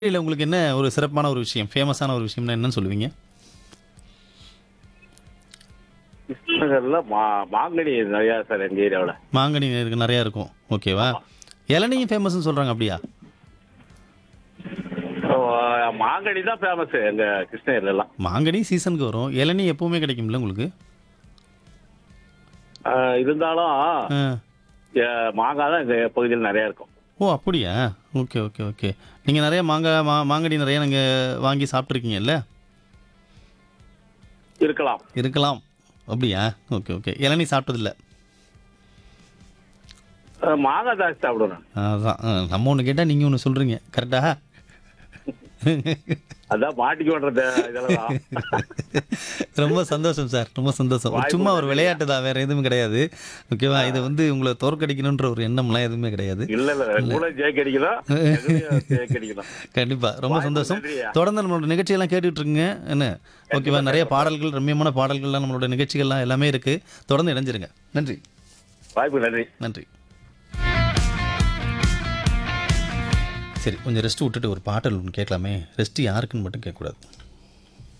இல்ல உங்களுக்கு என்ன ஒரு சிறப்பான ஒரு விஷயம் ஃபேமஸான ஒரு விஷயம்னா என்னன்னு சொல்லுவீங்க கிருஷ்ணகிரில மா மாங்கனி நிறையா சார் எங்கள் ஏரியாவில் மாங்கனி இருக்கு நிறையா இருக்கும் ஓகேவா இளநியும் ஃபேமஸ்னு சொல்கிறாங்க அப்படியா மாங்கனி தான் ஃபேமஸ் எங்கள் கிருஷ்ணகிரிலலாம் மாங்கனி சீசனுக்கு வரும் இளநீ எப்பவுமே கிடைக்கும்ல உங்களுக்கு ஆஹ் இருந்தாலும் ஆ. அஹ் மாங்காய் தான் எங்கள் பகுதியில் நிறையா இருக்கும் ஓ அப்படியா ஓகே ஓகே ஓகே நீங்கள் நிறைய மாங்காய் மா மாங்கனி நிறைய நீங்கள் வாங்கி சாப்பிட்ருக்கீங்கல்ல இருக்கலாம் இருக்கலாம் அப்படியா ஓகே ஓகே இளநீ சாப்பிட்டதில்ல அஹ் மாங்காய் ஜாஸ்தி சாப்பிடுவேன் நான். அதான் ஆ, நம்ம ஒன்று கேட்டால் நீங்கள் ஒன்று சொல்கிறீங்க கரெக்டா அதான் மாட்டிக்க விடுறது இதெல்லாம் ரொம்ப சந்தோஷம் சார் ரொம்ப சந்தோஷம் வாய்ப்பு சும்மா ஒரு விளையாட்டு தான் வேற எதுவும் கிடையாது ஓகேவா இது வந்து உங்களை தோற்கடிக்கணுன்ற ஒரு எண்ணம்லாம் எதுவுமே கிடையாது இல்ல இல்ல கூட ஜெயிக்க அடிக்கலாம் ஜெயிக்க அடிக்கலாம் கண்டிப்பா ரொம்ப வாய்ப்பு சந்தோஷம் நன்றியா. தொடர்ந்து நம்மளோட நிகழ்ச்சியெல்லாம் கேட்டுட்டு இருக்குங்க என்ன ஓகேவா நிறைய பாடல்கள் ரம்மியமான பாடல்கள்லாம் நம்மளோட நிகழ்ச்சிகள்லாம் எல்லாமே இருக்கு தொடர்ந்து இணைஞ்சிருங்க நன்றி வாய்ப்பு நன்றி நன்றி சரி கொஞ்சம் ரெஸ்ட் விட்டுட்டு ஒரு பாடல் ஒன்று கேட்கலாமே ரெஸ்ட் யாருக்குன்னு மட்டும் கேட்கக்கூடாது